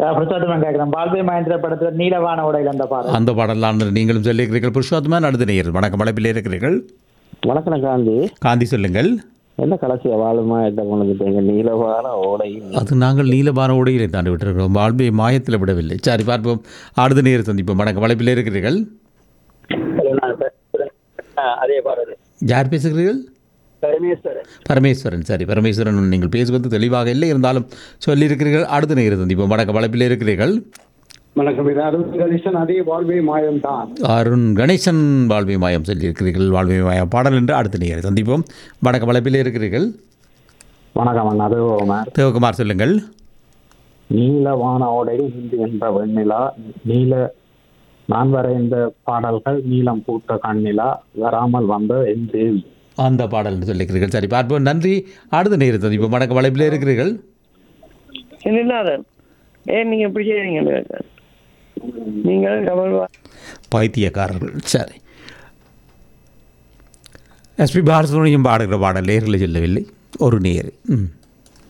பிரசாதம் கேட்கிறேன் பால்வே மகேந்திர படத்துல நீலவான உடையில் அந்த பாடல் அந்த பாடலாம் நீங்களும் சொல்லியிருக்கிறீர்கள் புருஷோத்தமன் அடுத்த நேயர் வணக்கம் அழைப்பில் இருக்கிறீர்கள் வணக்கம் காந்தி காந்தி சொல்லுங்கள் என்ன கடைசியா வாழுமா என்ன கொண்டுட்டீங்க நீலவான ஓடையும் அது நாங்கள் நீலபான உடையிலே தாண்டி விட்டிருக்கிறோம் வாழ்வை மாயத்தில் விடவில்லை சரி பார்ப்போம் அடுத்த நேரம் சந்திப்போம் வணக்கம் அழைப்பில் இருக்கிறீர்கள் அதே பாடல் யார் பேசுகிறீர்கள் பரமேஸ்வரன் பரமேஸ்வரன் சரி பரமேஸ்வரன் நீங்கள் பேசுவது தெளிவாக இல்லை இருந்தாலும் சொல்லியிருக்கிறீர்கள் அடுத்த நேரம் சந்திப்போம் வணக்கம் அழைப்பில் இருக்கிறீர்கள் வணக்கம் இது அருண் கணேசன் அதே வாழ்வே மாயம் தான் அருண் கணேசன் வாழ்வை மாயம் சொல்லியிருக்கிறீர்கள் வாழ்வை மாயம் பாடல் என்று அடுத்த நேரம் சந்திப்போம் வணக்கம் அழைப்பில் இருக்கிறீர்கள் வணக்கம் அண்ணா அது ஓமர் தேவகுமார் சொல்லுங்கள் நீலவான ஓடையில் ஹிந்தி என்ற வெண்ணிலா நீல நான் வரைந்த பாடல்கள் நீலம் பூத்த கண்ணிலா வராமல் வந்த என் தேவி அந்த பாடல் என்று சொல்லியிருக்கிறீர்கள் சரி பார்ப்போம் நன்றி அடுத்த நேரம் சந்திப்போம் வணக்கம் அழைப்பில் இருக்கிறீர்கள் செந்தில்நாதன் ஏன் நீங்க இப்படி செய்றீங்க நீங்கள் கமல் பைத்தியக்காரர்கள் சரி எஸ்பி பாலசுப்ரமணியம் பாடுகிற பாடல் நேரில் சொல்லவில்லை ஒரு நேர் ம்